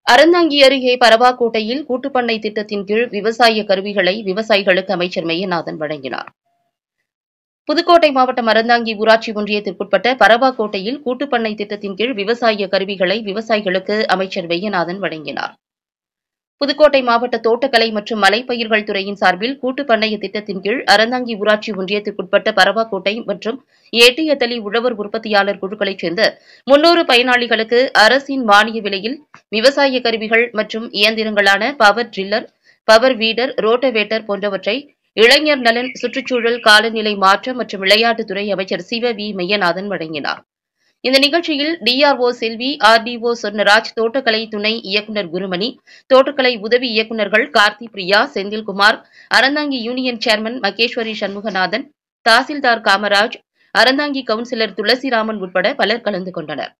அறந்தாங்கி அருகே பரவாக்கோட்டையில் கூட்டுப்பண்ணை திட்டத்தின் கீழ் விவசாய கருவிகளை விவசாயிகளுக்கு அமைச்சர் மெய்யநாதன் வழங்கினார் புதுக்கோட்டை மாவட்டம் அறந்தாங்கி ஊராட்சி ஒன்றியத்திற்குட்பட்ட பரவாக்கோட்டையில் கூட்டுப்பண்ணை திட்டத்தின் கீழ் விவசாய கருவிகளை விவசாயிகளுக்கு அமைச்சர் மெய்யநாதன் வழங்கினார் புதுக்கோட்டை மாவட்ட தோட்டக்கலை மற்றும் மலைப்பயிர்கள் துறையின் சார்பில் கூட்டுப் பண்ணைய திட்டத்தின் கீழ் அறந்தாங்கி ஊராட்சி ஒன்றியத்திற்குட்பட்ட பரவாக்கோட்டை மற்றும் ஏட்டியத்தளி உழவர் உற்பத்தியாளர் குழுக்களைச் சேர்ந்த முன்னூறு பயனாளிகளுக்கு அரசின் மானிய விலையில் விவசாய கருவிகள் மற்றும் இயந்திரங்களான power tiller power weeder rotavator போன்றவற்றை இளைஞர் நலன் சுற்றுச்சூழல் காலநிலை மாற்றம் மற்றும் விளையாட்டுத்துறை அமைச்சர் சிவ வி மெய்யநாதன் வழங்கினார் இந்த நிகழ்ச்சியில் டிஆர்ஓ செல்வி ஆர்டிஓ சொர்ணராஜ் தோட்டக்கலை துணை இயக்குநர் குருமணி தோட்டக்கலை உதவி இயக்குநர்கள் கார்த்தி பிரியா செந்தில்குமார் அறந்தாங்கி யூனியன் சேர்மன் மகேஸ்வரி சண்முகநாதன் தாசில்தார் காமராஜ் அறந்தாங்கி கவுன்சிலர் துளசிராமன் உட்பட பலர் கலந்து கொண்டனர்